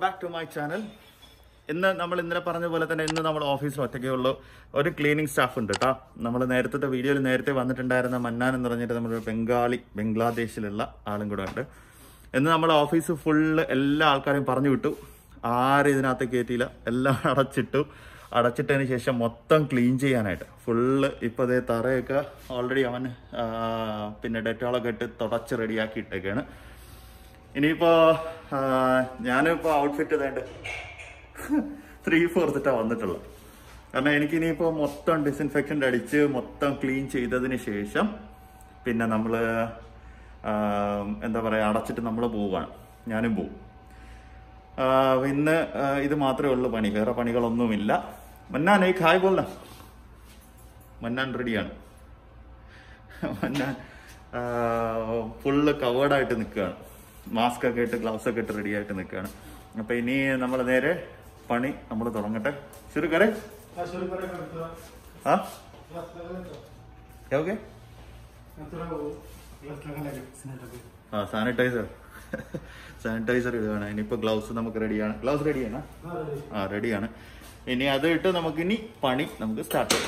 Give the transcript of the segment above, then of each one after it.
Back to my channel ഇന്ന് നമ്മൾ ഇന്നലെ പറഞ്ഞ പോലെ തന്നെ ഇന്ന് നമ്മൾ ഓഫീസിൽ ഒറ്റയ്ക്കേ ഉള്ളൂ ഒരു ക്ലീനിങ് സ്റ്റാഫ് ഉണ്ട് കേട്ടോ നമ്മൾ നേരത്തെ വീഡിയോയിൽ നേരത്തെ വന്നിട്ടുണ്ടായിരുന്ന മന്നാൻ എന്ന് പറഞ്ഞിട്ട് നമ്മുടെ ബംഗാളി ബംഗ്ലാദേശിലുള്ള ആളും കൂടെ ഉണ്ട് ഇന്ന് നമ്മൾ ഓഫീസ് ഫുള്ള് എല്ലാ ആൾക്കാരെയും പറഞ്ഞു വിട്ടു ആരും ഇതിനകത്ത് കയറ്റിയില്ല എല്ലാം അടച്ചിട്ടു അടച്ചിട്ടതിന് ശേഷം മൊത്തം ക്ലീൻ ചെയ്യാനായിട്ട് ഫുള്ള് ഇപ്പോൾ അതേ തറയൊക്കെ ഓൾറെഡി അവൻ ആ, പിന്നെ ഡെറ്റോളൊക്കെ ഇട്ട് തുടച്ച് റെഡിയാക്കി ഇട്ടേക്കാണ് ഇനിയിപ്പോ ആ, ഞാനിപ്പോ ഔട്ട്ഫിറ്റ് ഇതേണ്ട ത്രീ ഫോർത്തിട്ടാണ് വന്നിട്ടുള്ളത് കാരണം എനിക്ക് ഇനിയിപ്പോ മൊത്തം ഡിസിൻഫെക്ഷൻ അടിച്ച് മൊത്തം ക്ലീൻ ചെയ്തതിന് ശേഷം പിന്നെ നമ്മൾ എന്താ പറയുക അടച്ചിട്ട് നമ്മൾ പോവുകയാണ് ഞാനും പോവും ആ, ഇന്ന് ആ, ഇത് മാത്രമേ ഉള്ളൂ പണി വേറെ പണികളൊന്നുമില്ല മന്നാൻ ഈ ഖായ് പോല മന്നാൻ റെഡിയാണ് മന്നാൻ ഫുള്ള് കവേർഡായിട്ട് നിൽക്കുകയാണ് മാസ്ക് ഒക്കെ ഇട്ട് ഗ്ലൗസ് ഒക്കെ ഇട്ട് റെഡി ആയിട്ട് നിൽക്കുകയാണ് അപ്പൊ ഇനി നമ്മൾ നേരെ പണി നമ്മൾ തുടങ്ങട്ടെ ശരി കറേ हाँ शुरू करेगा थोड़ा ആ ग्लास लगा लेता ഓക്കെ थोड़ा वो ग्लास लगा लेगा सैनिटाइजर ആ സാനിറ്റൈസർ സാനിറ്റൈസർ ഇടുകയാണ് ഇനിയിപ്പോൾ ഗ്ലൗസ് നമുക്ക് റെഡിയാണ് ഗ്ലൗസ് റെഡിയാണ് हाँ रेडी ആ റെഡിയാണ് ഇനി അത് ഇട്ട് നമുക്ക് ഇനി പണി നമുക്ക് സ്റ്റാർട്ട് ചെയ്യാം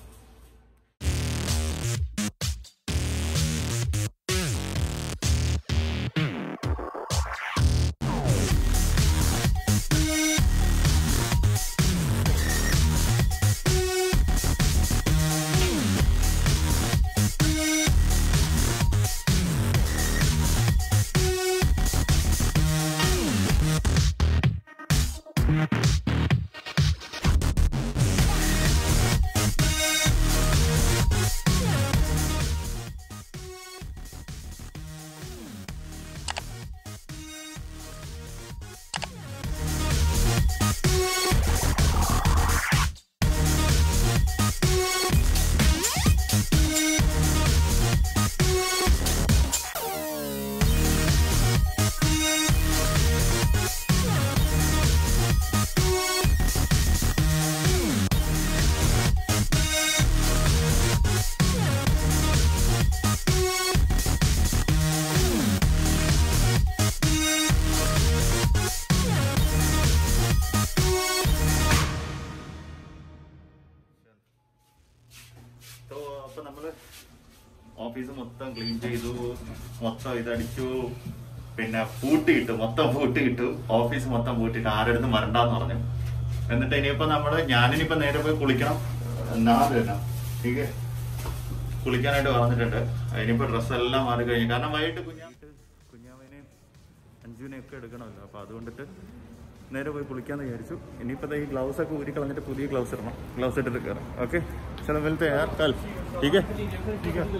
So, അപ്പൊ നമ്മള് ഓഫീസ് മൊത്തം ക്ലീൻ ചെയ്തു മൊത്തം ഇതടിച്ചു പിന്നെ പൂട്ടിയിട്ടു മൊത്തം പൂട്ടിയിട്ടു ഓഫീസ് മൊത്തം പൂട്ടിയിട്ട് ആരെടുത്ത് വരണ്ടാന്ന് പറഞ്ഞു എന്നിട്ട് ഇനിയിപ്പോ നമ്മള് ഞാനിനിപ്പോ നേരെ പോയി കുളിക്കണം എന്നാ തന്നെ ठीक കുളിക്കാനായിട്ട് പറഞ്ഞിട്ടുണ്ട് ഇനിയിപ്പോ ഡ്രസ്സ് എല്ലാം മാറി കഴിഞ്ഞു കാരണം വൈകിട്ട് കുഞ്ഞാ കുഞ്ഞാവിനെയും അഞ്ജുവിനെയും ഒക്കെ എടുക്കണമല്ലോ അപ്പൊ അതുകൊണ്ടിട്ട് നേരെ പോയി കുളിക്കാന്ന് വിചാരിച്ചു ഇനിയിപ്പോ ദേ ഈ ഗ്ലൗസ് ഒക്കെ ഊരി കളഞ്ഞിട്ട് പുതിയ ഗ്ലൗസ് ഇടണം ഗ്ലൗസ് ഇട്ടിട്ട് കയറാം ഓക്കെ ചില വലത്തെ കൽ ठीक है ठीक है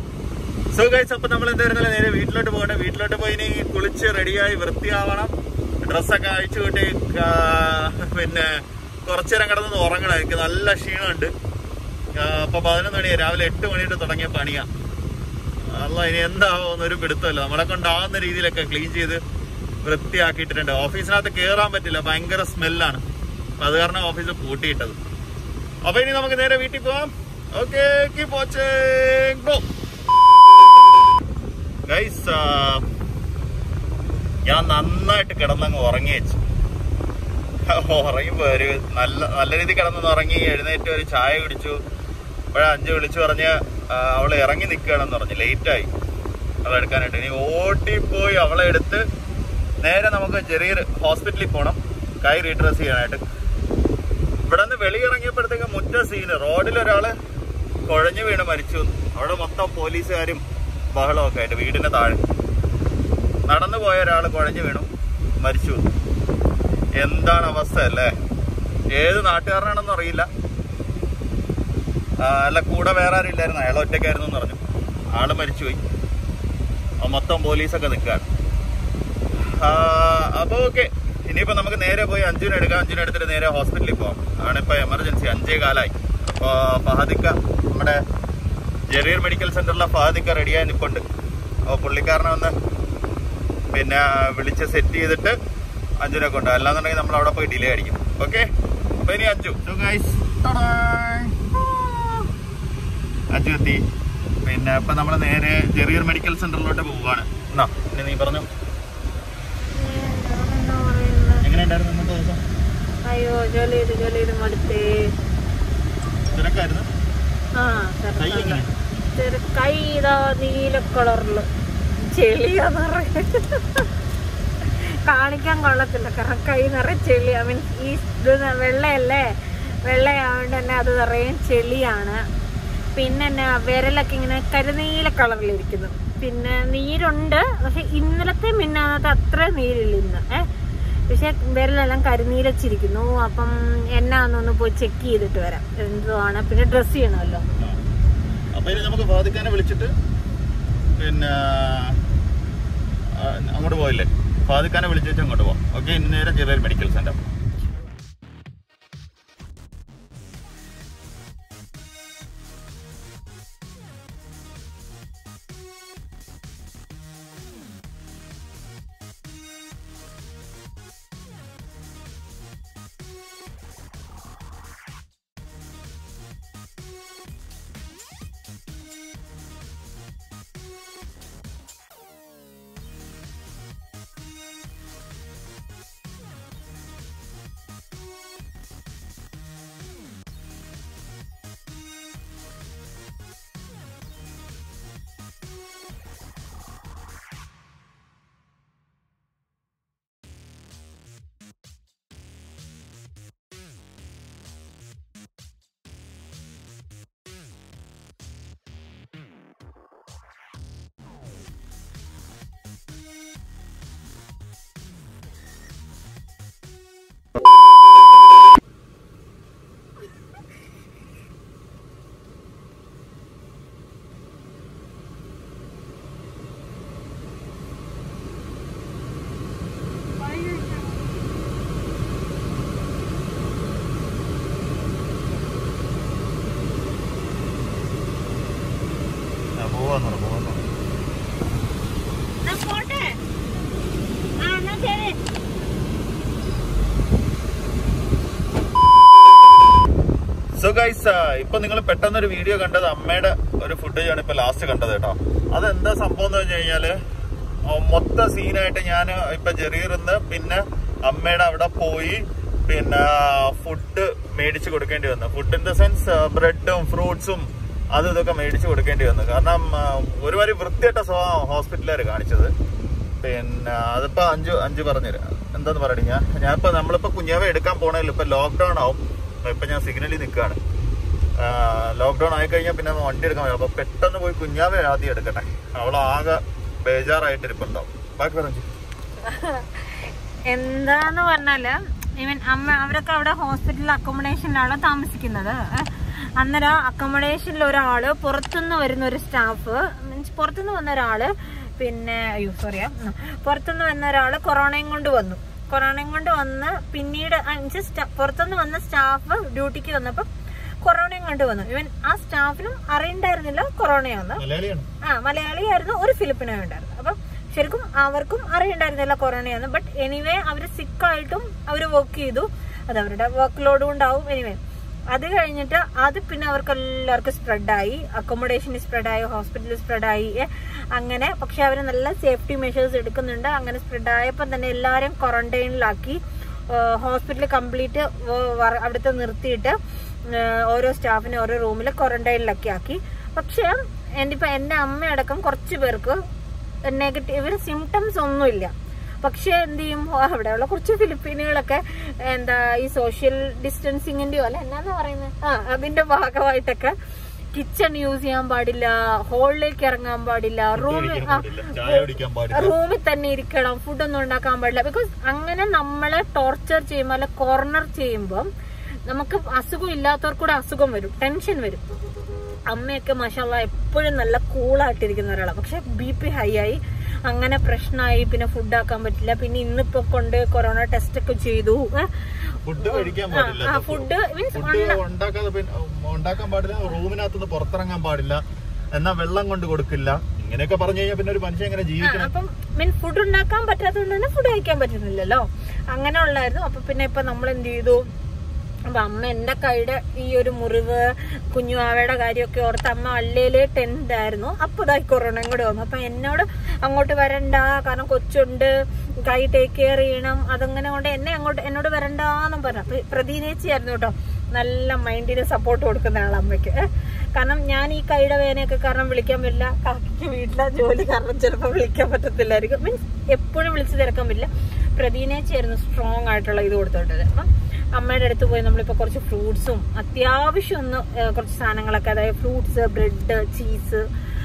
സോ ഗൈസ് അപ്പൊ നമ്മൾ എന്തായിരുന്നല്ലോ നേരെ വീട്ടിലോട്ട് പോകട്ടെ വീട്ടിലോട്ട് പോയി ഇനി കുളിച്ച് റെഡിയായി വൃത്തിയാവണം ഡ്രസ്സൊക്കെ അഴിച്ചു കൂട്ടി ആ, പിന്നെ കുറച്ചു നേരം കിടന്ന് ഉറങ്ങണം എനിക്ക് നല്ല ക്ഷീണമുണ്ട് ആ, അപ്പൊ പതിനൊന്ന് മണിയായി രാവിലെ എട്ട് മണിയിട്ട് തുടങ്ങിയ പണിയാ അല്ല ഇനി എന്താവുമെന്ന് ഒരു പിടുത്തമല്ല നമ്മളെ കൊണ്ടാവുന്ന രീതിയിലൊക്കെ ക്ലീൻ ചെയ്ത് വൃത്തിയാക്കിയിട്ടുണ്ട് ഓഫീസിനകത്ത് കയറാൻ പറ്റില്ല ഭയങ്കര സ്മെല്ലാണ് അപ്പൊ അത് കാരണം ഓഫീസ് പൂട്ടിയിട്ടത് അപ്പൊ ഇനി നമുക്ക് നേരെ വീട്ടിൽ പോവാം okay keep watching go guys ഞാൻ നന്നായിട്ട് കിടന്നങ്ങ് ഉറങ്ങി വെച്ചു ഉറങ്ങിപ്പോ ഒരു നല്ല നല്ല രീതിയിൽ കിടന്നൊന്ന് ഉറങ്ങി എഴുന്നേറ്റ് ഒരു ചായ കുടിച്ചു അപ്പോഴേ അഞ്ച് വിളിച്ചു പറഞ്ഞ് ആ, അവള് ഇറങ്ങി നിൽക്കുകയാണെന്ന് പറഞ്ഞു ലേറ്റായി അവളെ എടുക്കാനായിട്ട് ഇനി ഓട്ടിപ്പോയി അവളെ എടുത്ത് നേരെ നമുക്ക് ചെറിയൊരു ഹോസ്പിറ്റലിൽ പോകണം കൈ റീഡ്രസ് ചെയ്യാനായിട്ട് ഇവിടെ നിന്ന് വെളിയിറങ്ങിയപ്പോഴത്തേക്ക് മുറ്റ സീന് റോഡിൽ ഒരാള് കുഴഞ്ഞു വീണ് മരിച്ചു അവിടെ മൊത്തം പോലീസുകാരും ബഹളമൊക്കെ ആയിട്ട് വീടിന്റെ താഴെ നടന്നു പോയ ഒരാൾ കുഴഞ്ഞു വീണു മരിച്ചു എന്താണ് അവസ്ഥ അല്ലേ ഏത് നാട്ടുകാരനാണെന്ന് അറിയില്ല ആ, അല്ല കൂടെ വേറെ ആരും ഇല്ലായിരുന്നു അയാൾ ഒറ്റയ്ക്കായിരുന്നു എന്ന് പറഞ്ഞു ആള് മരിച്ചുപോയി ആ, മൊത്തം പോലീസൊക്കെ നിൽക്കുകയാണ് അപ്പൊ ഓക്കെ ഇനിയിപ്പോ നമുക്ക് നേരെ പോയി അഞ്ചിന് എടുക്കാം അഞ്ചിന് എടുത്തിട്ട് നേരെ ഹോസ്പിറ്റലിൽ പോകാം ആണ് ഇപ്പൊ എമർജൻസി അഞ്ചേ കാലായി അപ്പൊ ഫഹദിക്ക നമ്മുടെ ജെറിയർ മെഡിക്കൽ സെന്ററിലെ ഫഹദിക്ക റെഡിയായി നിൽപ്പുണ്ട് അപ്പോൾ പുള്ളിക്കാരനെ ഒന്ന് പിന്നെ വിളിച്ച് സെറ്റ് ചെയ്തിട്ട് അഞ്ചിനെ കൊണ്ട് അല്ലാന്നുണ്ടെങ്കിൽ നമ്മൾ അവിടെ പോയി ഡിലേ അടിക്കും ഓക്കെ അപ്പൊ ഇനി അഞ്ചു അഞ്ചു എത്തി പിന്നെ ഇപ്പൊ നമ്മൾ നേരെ ചെറിയൊരു മെഡിക്കൽ സെന്ററിലോട്ട് പോവുകയാണ് എന്നാ ഇനി നീ പറഞ്ഞു എങ്ങനെയുണ്ട് ഉണ്ടായിരുന്നു ഇന്നത്തെ ദിവസം അയ്യോ ജോലി ചെയ്ത് ജോലി ചെയ്ത് മടുത്തേ തിരക്കായിരുന്നു ആ കൈ എങ്ങനെ? തിരക്ക്. കൈ ഇതാ നീല കളറില് ചെളിയാന്ന് പറയാ കാണിക്കാൻ കൊള്ളത്തില്ല കാരണം കൈ നിറയെ ചെളി ഐ മീൻ ഈ ഇത് ന- വെള്ളയല്ലേ വെള്ളയായോണ്ട് തന്നെ അത് നിറയെ ചെളിയാണ് പിന്നെ എന്നാ വിരലൊക്കെ ഇങ്ങനെ കരിനീല കളറിലിരിക്കുന്നു പിന്നെ നീരുണ്ട് പക്ഷെ ഇന്നലത്തെ മിന്നാന്നത്തെ അത്ര നീരില്ല ഇന്ന് ഏ പക്ഷെ വിരലെല്ലാം കരിനീലച്ചിരിക്കുന്നു അപ്പം എന്നാന്നൊന്ന് പോയി ചെക്ക് ചെയ്തിട്ട് വരാം എന്തുവാണ് പിന്നെ ഡ്രസ്സ് ചെയ്യണമല്ലോ അപ്പൊ ഇനി നമുക്ക് ഫാദിഖാനെ വിളിച്ചിട്ട് പിന്നെ ആ, അങ്ങോട്ട് പോയില്ലേ ഫാദിഖാനെ വിളിച്ചിട്ട് അങ്ങോട്ട് പോവാം ഓക്കെ ഇന്ന് നേരെ ചെറിയൊരു മെഡിക്കൽ സെന്റർ പോവാന്ന് പോവാന്ന് പോട്ടെ ആ എന്നാ ശരി സോ ഗൈസ് ഇപ്പൊ നിങ്ങൾ പെട്ടെന്ന് ഒരു വീഡിയോ കണ്ടത് അമ്മയുടെ ഒരു ഫുട്ടേജ് ആണ് ഇപ്പൊ ലാസ്റ്റ് കണ്ടത് കേട്ടോ അതെന്താ സംഭവം എന്ന് വെച്ച് കഴിഞ്ഞാല് ആ, മൊത്ത സീനായിട്ട് ഞാൻ ഇപ്പൊ ജെറീറിന്ന് പിന്നെ അമ്മയുടെ അവിടെ പോയി പിന്നെ ഫുഡ് മേടിച്ചു കൊടുക്കേണ്ടി വന്നു ഫുഡ് ഇൻ ദ സെൻസ് ബ്രെഡും ഫ്രൂട്ട്സും അതും ഇതൊക്കെ മേടിച്ചു കൊടുക്കേണ്ടി വന്നു കാരണം ആ, ഒരുമാതിരി വൃത്തിയായിട്ട സ്വഭാവം ഹോസ്പിറ്റലുകാർ കാണിച്ചത് പിന്നെ അതിപ്പോ അഞ്ചു അഞ്ചു പറഞ്ഞുതരാം എന്താന്ന് പറയണേ ഞാൻ ഞാനിപ്പോ നമ്മളിപ്പോ കുഞ്ഞാവെ എടുക്കാൻ പോണല്ലോ ഇപ്പൊ ലോക്ക്ഡൌൺ ആവും അപ്പൊ ഇപ്പൊ ഞാൻ സിഗ്നലിൽ നിൽക്കുകയാണ് ലോക്ക്ഡൌൺ ആയി കഴിഞ്ഞാൽ പിന്നെ വണ്ടി എടുക്കാൻ പറ്റില്ല അപ്പൊ പെട്ടെന്ന് പോയി കുഞ്ഞാവെ ആദ്യം എടുക്കട്ടെ അവളാകെ ബേജാറായിട്ട് ഇരിപ്പുണ്ടാവും ബാക്കി പറഞ്ഞു എന്താന്ന് പറഞ്ഞാല് ഇവൻ അമ്മ അവരൊക്കെ അവിടെ ഹോസ്പിറ്റൽ അക്കോമഡേഷനിലാണ് താമസിക്കുന്നത് ഏ. അന്നേരം അക്കോമഡേഷനിൽ ഒരാള് പുറത്തുനിന്ന് വരുന്ന ഒരു സ്റ്റാഫ് മീൻസ് പുറത്തുനിന്ന് വന്ന ഒരാള് പിന്നെ അയ്യോ സോറിയാ പുറത്തുനിന്ന് വന്ന ഒരാള് കൊറോണയും കൊണ്ട് വന്നു കൊറോണയും കൊണ്ട് വന്ന് പിന്നീട് ആ, means സ്റ്റ- പുറത്തുനിന്ന് വന്ന സ്റ്റാഫ് ഡ്യൂട്ടിക്ക് വന്നപ്പോ കൊറോണയും കൊണ്ട് വന്നു ഇവൻ ആ സ്റ്റാഫിനും അറിയണ്ടായിരുന്നില്ല കൊറോണയാന്ന് മലയാളിയാണ് ആ മലയാളിയായിരുന്നു ഒരു ഫിലിപ്പിനോ ഉണ്ടായിരുന്നു അപ്പം ശരിക്കും അവർക്കും അറിയണ്ടായിരുന്നില്ല കൊറോണയെന്ന് ബട്ട് എനിവേ അവർ സിക്കായിട്ടും അവർ വർക്ക് ചെയ്തു അത് അവരുടെ വർക്ക് ലോഡും ഉണ്ടാവും എനിവേ അത് കഴിഞ്ഞിട്ട് അത് പിന്നെ അവർക്ക് എല്ലാവർക്കും സ്പ്രെഡായി അക്കോമഡേഷനിൽ സ്പ്രെഡായി ഹോസ്പിറ്റലിൽ സ്പ്രെഡായി അങ്ങനെ പക്ഷെ അവർ നല്ല സേഫ്റ്റി മെഷേഴ്സ് എടുക്കുന്നുണ്ട് അങ്ങനെ സ്പ്രെഡായപ്പോൾ തന്നെ എല്ലാവരും ക്വാറന്റൈനിലാക്കി ഹോസ്പിറ്റൽ കംപ്ലീറ്റ് അവിടുത്തെ നിർത്തിയിട്ട് ഏഹ് ഓരോ സ്റ്റാഫിനെ ഓരോ റൂമിൽ ക്വാറന്റൈനിലൊക്കെ ആക്കി പക്ഷെ എൻ്റെ ഇപ്പൊ എന്റെ അമ്മയടക്കം കുറച്ച് പേർക്ക് നെഗറ്റീവ് ഇവര് സിംറ്റംസ് ഒന്നുമില്ല പക്ഷെ എന്ത് ചെയ്യും ഓ, അവിടെയുള്ള കുറച്ച് ഫിലിപ്പീനുകളൊക്കെ എന്താ ഈ സോഷ്യൽ ഡിസ്റ്റൻസിങ്ങിന്റെയോ അല്ല എന്നാന്ന് പറയുന്നത് ആ അതിന്റെ ഭാഗമായിട്ടൊക്കെ കിച്ചൺ യൂസ് ചെയ്യാൻ പാടില്ല ഹോളിലേക്ക് ഇറങ്ങാൻ പാടില്ല റൂമിൽ കുടിക്കാൻ പാടില്ല, ചായ കുടിക്കാൻ പാടില്ല റൂമിൽ തന്നെ ഇരിക്കണം ഫുഡൊന്നും ഉണ്ടാക്കാൻ പാടില്ല ബിക്കോസ് അങ്ങനെ നമ്മളെ ടോർച്ചർ ചെയ്യുമ്പോൾ അല്ല കോർണർ ചെയ്യുമ്പോൾ നമുക്ക് അസുഖം ഇല്ലാത്തവർക്കൂടെ അസുഖം വരും ടെൻഷൻ വരും അമ്മയൊക്കെ മഷാല്ല എപ്പോഴും നല്ല കൂളായിട്ടിരിക്കുന്ന ഒരാളാണ് പക്ഷെ ബി പി ഹൈ ആയി അങ്ങനെ പ്രശ്നമായി പിന്നെ ഫുഡ് ആക്കാൻ പറ്റില്ല പിന്നെ ഇന്നിപ്പോ കൊണ്ട് കൊറോണ ടെസ്റ്റ് ഒക്കെ ചെയ്തു ഫുഡ് കഴിക്കാൻ പാടില്ല ഫുഡ് മീൻസ് ഫുഡ് ഉണ്ടാക്കാതെ പിന്നെ ഉണ്ടാക്കാൻ പാടില്ല റൂമിനകത്തുനിന്ന് പുറത്തിറങ്ങാൻ പാടില്ല എന്നാ വെള്ളം കൊണ്ട് കൊടുക്കില്ല ഇങ്ങനെയൊക്കെ പറഞ്ഞു കഴിഞ്ഞാൽ പിന്നെ ഒരു മനുഷ്യൻ എങ്ങനെ ജീവിക്കണം അപ്പം മീൻ ഫുഡ് ഉണ്ടാക്കാൻ പറ്റാത്തതുകൊണ്ട് തന്നെ ഫുഡ് കഴിക്കാൻ പറ്റുന്നില്ലല്ലോ അങ്ങനെ ഉള്ളായിരുന്നു അപ്പൊ പിന്നെ ഇപ്പൊ നമ്മൾ എന്ത് ചെയ്തു അപ്പൊ അമ്മ എന്റെ കൈയുടെ ഈ ഒരു മുറിവ് കുഞ്ഞുവാവയുടെ കാര്യമൊക്കെ ഓർത്ത് അമ്മ അല്ലേലേ ടെൻഡ് ആയിരുന്നു അപ്പൊ ഇതായി കൊറോണ ഇങ്ങോട്ട് വന്നു അപ്പൊ എന്നോട് അങ്ങോട്ട് വരണ്ട കാരണം കൊച്ചുണ്ട് കൈ ടേക്ക് കെയർ ചെയ്യണം അതങ്ങനെ കൊണ്ട് എന്നെ അങ്ങോട്ട് എന്നോട് വരണ്ടാന്നും പറഞ്ഞു അപ്പൊ പ്രതീനേച്ചിയായിരുന്നു കേട്ടോ നല്ല മൈൻഡിന് സപ്പോർട്ട് കൊടുക്കുന്ന ആൾ അമ്മയ്ക്ക് ഏ. കാരണം ഞാൻ ഈ കൈയുടെ വേനയൊക്കെ കാരണം വിളിക്കാൻ പറ്റില്ല കാക്കിക്ക് വീട്ടിലെ ജോലി കാരണം ചിലപ്പോൾ വിളിക്കാൻ പറ്റത്തില്ലായിരിക്കും മീൻസ് എപ്പോഴും വിളിച്ചു തിരക്കാൻ പറ്റില്ല പ്രതീനേച്ചായിരുന്നു സ്ട്രോങ് ആയിട്ടുള്ള ഇത് കൊടുത്തോട്ടത് അപ്പം അമ്മയുടെ അടുത്ത് പോയി നമ്മളിപ്പോൾ കുറച്ച് ഫ്രൂട്ട്സും അത്യാവശ്യം ഒന്ന് ഏ, കുറച്ച് സാധനങ്ങളൊക്കെ അതായത് ഫ്രൂട്ട്സ് ബ്രെഡ് ചീസ്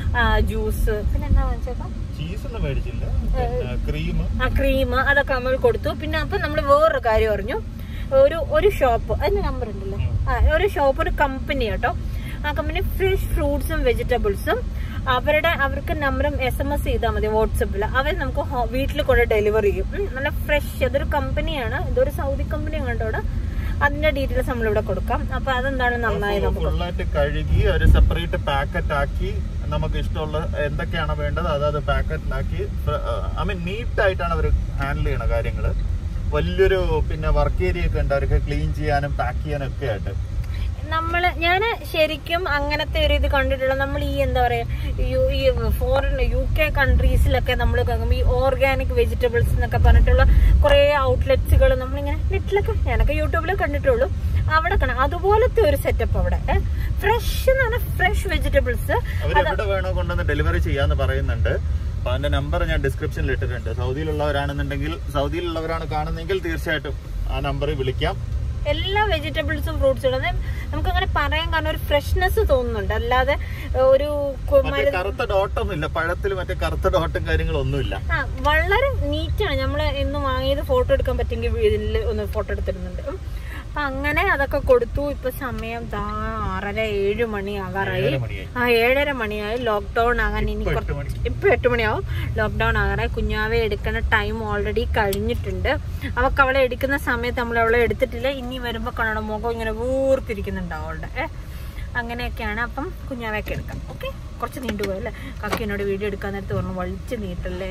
ജ്യൂസ് പിന്നെ എന്താ വെച്ചേക്കാം ചീസ് ഒന്നും മേടിച്ചില്ല ക്രീം ആ ക്രീം അതൊക്കെ നമ്മൾ കൊടുത്തു പിന്നെ അപ്പൊ നമ്മൾ വേറൊരു കാര്യം അറിഞ്ഞു ഒരു ഒരു ഷോപ്പ് അതിന്റെ നമ്പർ ഉണ്ടല്ലോ ആ ഒരു ഷോപ്പ് ഒരു കമ്പനി കേട്ടോ ആ കമ്പനി ഫ്രഷ് ഫ്രൂട്ട്സും വെജിറ്റബിൾസും അവരുടെ അവർക്ക് നമ്പറും എസ് എം എസ് ചെയ്താൽ മതി വാട്സപ്പിൽ അവർ നമുക്ക് വീട്ടിൽ കൊണ്ട് ഡെലിവറി ചെയ്യും ഉം, നല്ല ഫ്രഷ് അതൊരു കമ്പനിയാണ് ഇതൊരു സൗദി കമ്പനി കണ്ടോടെ അതിന്റെ ഡീറ്റെയിൽസ് നമ്മളിവിടെ കൊടുക്കാം അപ്പൊ അതെന്താണ് നന്നായി നമുക്ക് ഫുള്ളായിട്ട് കഴുകി ഒരു സെപ്പറേറ്റ് പാക്കറ്റ് ആക്കി നമുക്ക് ഇഷ്ടമുള്ള എന്തൊക്കെയാണ് വേണ്ടത് അതായത് പാക്കറ്റിലാക്കി ഐ മീൻ നീറ്റ് ആയിട്ടാണ് അവർ ഹാൻഡിൽ ചെയ്യണ കാര്യങ്ങള് വലിയൊരു പിന്നെ വർക്ക് ഏരിയ ഒക്കെ ഉണ്ട് അവർക്ക് ക്ലീൻ ചെയ്യാനും പാക്ക് ചെയ്യാനും ഒക്കെ ആയിട്ട് നമ്മള് ഞാന് ശരിക്കും അങ്ങനത്തെ ഒരു ഇത് കണ്ടിട്ടുള്ള നമ്മൾ ഈ എന്താ പറയാ യു- ഈ ഫോറിൻ യു കെ കൺട്രീസിലൊക്കെ നമ്മൾ ഈ ഓർഗാനിക് വെജിറ്റബിൾസ് എന്നൊക്കെ പറഞ്ഞിട്ടുള്ള കുറെ ഔട്ട്ലെറ്റ്സുകൾ നമ്മളിങ്ങനെ നെറ്റിലൊക്കെ ഞാനൊക്കെ യൂട്യൂബിൽ കണ്ടിട്ടുള്ളൂ അവിടെ കാണാം അതുപോലത്തെ ഒരു സെറ്റപ്പ് അവിടെ ഫ്രഷ് എന്ന് പറഞ്ഞാൽ ഫ്രഷ് വെജിറ്റബിൾസ് അവർ എവിടെ വേണോ കൊണ്ടുവന്ന് ഡെലിവറി ചെയ്യാന്ന് പറയുന്നുണ്ട് അപ്പൊ അതിന്റെ നമ്പർ ഞാൻ ഡിസ്ക്രിപ്ഷനിൽ ഇട്ടിട്ടുണ്ട് സൗദിയിലുള്ളവരാണെന്നുണ്ടെങ്കിൽ സൗദിയിലുള്ളവരാണ് കാണുന്നെങ്കിൽ തീർച്ചയായിട്ടും ആ നമ്പറിൽ വിളിക്കാം എല്ലാ വെജിറ്റബിൾസും ഫ്രൂട്ട്സും അതായത് നമുക്ക് അങ്ങനെ പറയാൻ കാരണം ഒരു ഫ്രഷ്നെസ് തോന്നുന്നുണ്ട് അല്ലാതെ ഒരു കു- മറ്റേ കറുത്ത ഡോട്ടൊന്നും ഇല്ല പഴത്തിൽ മറ്റേ കറുത്ത ഡോട്ടും കാര്യങ്ങളൊന്നുമില്ല ആ വളരെ നീറ്റാണ് നമ്മൾ ഇന്ന് വാങ്ങിയത് ഫോട്ടോ എടുക്കാൻ പറ്റുമെങ്കിൽ ഇതിൽ ഒന്ന് ഫോട്ടോ എടുത്തിരുന്നുണ്ട് ഉം. അപ്പൊ അങ്ങനെ അതൊക്കെ കൊടുത്തു ഇപ്പൊ സമയം ദാ ആറര ഏഴ് മണി ആകാറായി ഏഴര മണിയായി. ആ ഏഴര മണിയായി ലോക്ക്ഡൌൺ ആകാൻ ഇനി ഇപ്പൊ കുറച്ച് എട്ട് മണി. ഇപ്പൊ എട്ട് മണിയാവും ലോക്ക്ഡൌൺ ആകാറായി കുഞ്ഞാവെ എടുക്കുന്ന ടൈം ഓൾറെഡി കഴിഞ്ഞിട്ടുണ്ട് അവക്ക് അവളെ എടുക്കുന്ന സമയത്ത് നമ്മൾ അവളെ എടുത്തിട്ടില്ല ഇനി വരുമ്പോ കാണണം മുഖം ഇങ്ങനെ വീർത്തിരിക്കുന്നുണ്ട് അവളുടെ ഏ അങ്ങനെയൊക്കെയാണ് അപ്പം കുഞ്ഞാവയൊക്കെ എടുക്കാം ഓക്കെ കുറച്ച് നീണ്ടുപോയല്ലേ കാക്ക എന്നോട് വീഡിയോ എടുക്കാൻ നേരത്ത് പറഞ്ഞു വലിച്ച് നീട്ടല്ലേ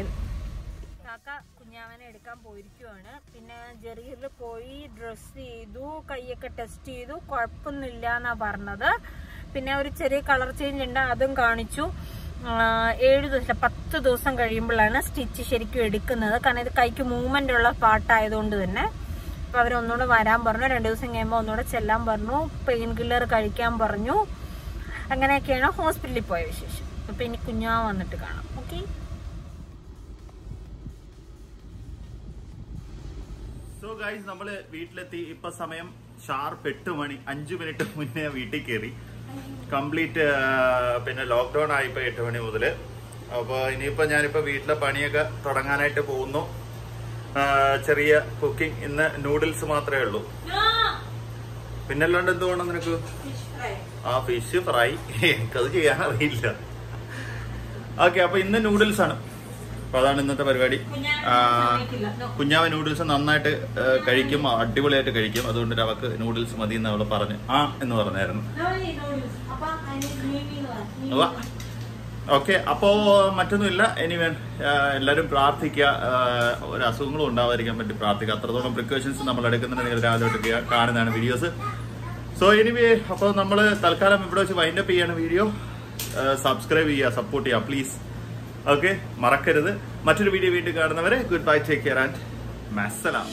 കാക്ക കുഞ്ഞാവനെ എടുക്കാൻ പോയിരിക്കുവാണ് പിന്നെ ജെറിയിൽ പോയി ഡ്രസ് ചെയ്തു കൈയൊക്കെ ടെസ്റ്റ് ചെയ്തു കുഴപ്പമൊന്നുമില്ല എന്നാ പറഞ്ഞത് പിന്നെ ഒരു ചെറിയ കളർ ചേഞ്ച് ഉണ്ട് അതും കാണിച്ചു ആ, ഏഴ് ദിവസം പത്ത് ദിവസം കഴിയുമ്പോഴാണ് സ്റ്റിച്ച് ശരിക്കും എടുക്കുന്നത് കാരണം ഇത് കൈക്ക് മൂവ്മെന്റ് ഉള്ള പാട്ടായതുകൊണ്ട് തന്നെ അപ്പൊ അവരൊന്നുകൂടെ വരാൻ പറഞ്ഞു രണ്ടു ദിവസം കഴിയുമ്പോൾ ഒന്നുകൂടെ ചെല്ലാൻ പറഞ്ഞു പെയിൻ കില്ലർ കഴിക്കാൻ പറഞ്ഞു അങ്ങനെയൊക്കെയാണ് ഹോസ്പിറ്റലിൽ പോയ വിശേഷം അപ്പൊ ഇനി കുഞ്ഞാ വന്നിട്ട് കാണാം ഓക്കെ സോ ഗൈസ് നമ്മള് വീട്ടിലെത്തി ഇപ്പൊ സമയം ഷാർപ്പ് എട്ട് മണി അഞ്ചു മിനിറ്റ് മുന്നേ വീട്ടിൽ കയറി കംപ്ലീറ്റ് പിന്നെ ലോക്ക്ഡൌൺ ആയിപ്പോ എട്ട് മണി മുതല് അപ്പൊ ഇനിയിപ്പോ ഞാനിപ്പോ വീട്ടിലെ പണിയൊക്കെ തുടങ്ങാനായിട്ട് പോകുന്നു ആ, ചെറിയ കുക്കിംഗ് ഇന്ന് നൂഡിൽസ് മാത്രമേ ഉള്ളൂ പിന്നല്ലാണ്ട് എന്ത് വേണം നിനക്ക് ആ ഫിഷ് ഫ്രൈ എനിക്കത് ചെയ്യാൻ അറിയില്ല ഓക്കെ അപ്പൊ ഇന്ന് നൂഡിൽസ് ആണ് അപ്പൊ അതാണ് ഇന്നത്തെ പരിപാടി ആ, കുഞ്ഞാവ നൂഡിൽസ് നന്നായിട്ട് ആ, കഴിക്കും അടിപൊളിയായിട്ട് കഴിക്കും അതുകൊണ്ട് അവക്ക് നൂഡിൽസ് മതി എന്ന് അവള് പറഞ്ഞു ആ എന്ന് പറഞ്ഞായിരുന്നു ഓക്കെ അപ്പോ മറ്റൊന്നുമില്ല ഇനി വേ- ആ, എല്ലാവരും പ്രാർത്ഥിക്കുക ആ, ഒരു അസുഖങ്ങളും ഉണ്ടാവാതിരിക്കാൻ പറ്റി പ്രാർത്ഥിക്കുക അത്രത്തോളം പ്രിക്കോഷൻസ് നമ്മൾ എടുക്കുന്നുണ്ട് നിങ്ങൾ രാവിലെ തൊട്ട് കാണുന്നതാണ് വീഡിയോസ് സോ എനിവേ അപ്പോൾ നമ്മൾ തൽക്കാലം ഇവിടെ വെച്ച് വൈൻഡപ്പ് ചെയ്യാണ് വീഡിയോ സബ്സ്ക്രൈബ് ചെയ്യുക സപ്പോർട്ട് ചെയ്യുക പ്ലീസ് ഓക്കെ മറക്കരുത് മറ്റൊരു വീഡിയോ വീണ്ടും കാണുന്നവരെ good bye take care and മസ്സലാം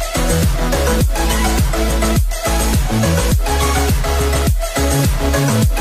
Thank